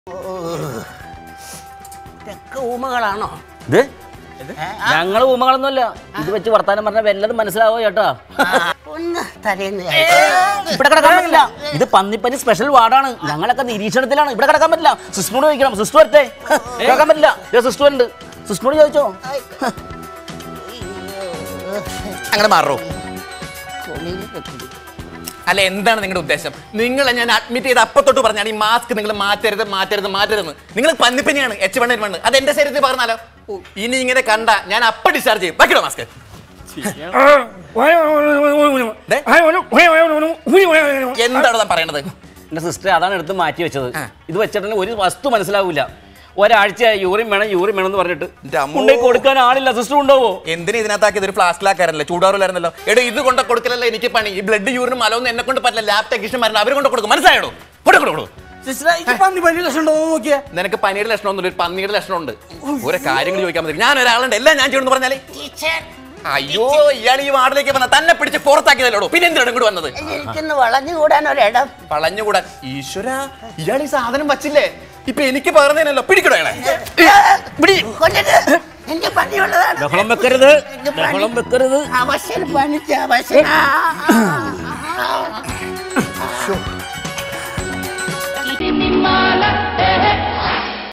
ഇതൊക്കെ ഊമകളാണോ ഇത് ഏ, ഞങ്ങള് ഊമകളൊന്നുമല്ല ഇത് വെച്ച് വർത്താനം പറഞ്ഞാൽ വല്ലതും മനസ്സിലാവോ ചേട്ടാ ഒന്ന് തലേന്ന് ഇവിടെ കിടക്കാൻ പറ്റില്ല ഇത് പന്നിപ്പനി സ്പെഷ്യൽ വാർഡാണ് ഞങ്ങളൊക്കെ നിരീക്ഷണത്തിലാണ് ഇവിടെ കിടക്കാൻ പറ്റില്ല സിസ്റ്ററോട് ചോദിക്കണം സിസ്റ്റർ വരട്ടെ കിടക്കാൻ പറ്റില്ല സിസ്റ്റർ ഉണ്ട് സിസ്റ്ററോട് ചോദിച്ചോ അങ്ങനെ മാറോ അല്ല എന്താണ് നിങ്ങളുടെ ഉദ്ദേശം നിങ്ങളെ ഞാൻ അഡ്മിറ്റ് ചെയ്ത് അപ്പൊ തൊട്ട് പറഞ്ഞാണ് ഈ മാസ്ക് നിങ്ങൾ മാറ്റരുത് മാറ്റരുത് മാറ്റരുത് നിങ്ങൾ പന്നിപ്പനിയാണ് എച്ച് വൺ എൻ വൺ അത് എന്റെ ശരീരത്തിൽ പറഞ്ഞാലോ ഇനി ഇങ്ങനെ കണ്ട ഞാൻ അപ്പൊ ഡിസ്ചാർജ് ചെയ്യും ബാക്കിയോ മാസ്ക് എന്താണ് താൻ പറയണത് എന്റെ സിസ്റ്റർ അതാണ് എടുത്ത് മാറ്റി വെച്ചത് ആ. ഇത് വെച്ചിട്ടുണ്ടെങ്കിൽ ഒരു വസ്തു മനസ്സിലാവില്ല ഒരാഴ്ച യൂറിൻ വേണം യൂറിൻ വേണം എന്ന് പറഞ്ഞിട്ട് എൻ്റെ അമ്മോ. കൊണ്ടുപോയി കൊടുക്കാൻ ആളില്ല സിസ്റ്റർ ഉണ്ടാവോ എന്തിനാ ഇതിനകത്താക്കി ഇതൊരു ഫ്ലാസ്കിലാക്കാറല്ലേ ചൂടാറില്ലായിരുന്നല്ലോ എടോ ഇത് കൊണ്ട് കൊടുക്കലല്ല എനിക്ക് പണി ഈ ബ്ലഡ് യൂറിനും മലമൊന്നും എന്നെ കൊണ്ട് പറ്റില്ല ലാബ് ടെക്നീഷ്യൻ മരണം അവർ കൊണ്ട് കൊടുക്കും മനസ്സിലായോ കൊടുക്കണോ നോക്കിയേ നിനക്ക് പനിയുടെ ലക്ഷണമൊന്നുമില്ല ഒരു പന്നിയുടെ ലക്ഷണമുണ്ട് ഓരോ കാര്യങ്ങൾ ചോദിക്കാൻ പറ്റും ഞാൻ ഒരാളുണ്ട് എല്ലാം ഞാൻ ചെയ്യണമെന്ന് പറഞ്ഞാലേ ടീച്ചർ അയ്യോ ഇയാൾ ഈ വാർഡിലേക്ക് വന്ന തന്നെ പിടിച്ച് പുറത്താക്കിയതല്ലോ പിന്നെ എന്തിനാണ് ഇങ്ങോട്ട് വന്നത് എനിക്കൊന്ന് വളഞ്ഞുകൂടാൻ ഒരിടം വളഞ്ഞുകൂടാൻ ഈശ്വര ഇയാൾ ഈ സാധനം വച്ചില്ലേ ഇപ്പൊ എനിക്ക് പകർന്നതിനല്ലോ പിടിക്കണോ അയാളെ കൊല്ലരുത് എനിക്ക് പണിയുള്ളതാണ് ബഹളം വെക്കരുത് ബഹളം വെക്കരുത് അവശൻ പണിച്ച അവശന Inimala, eh,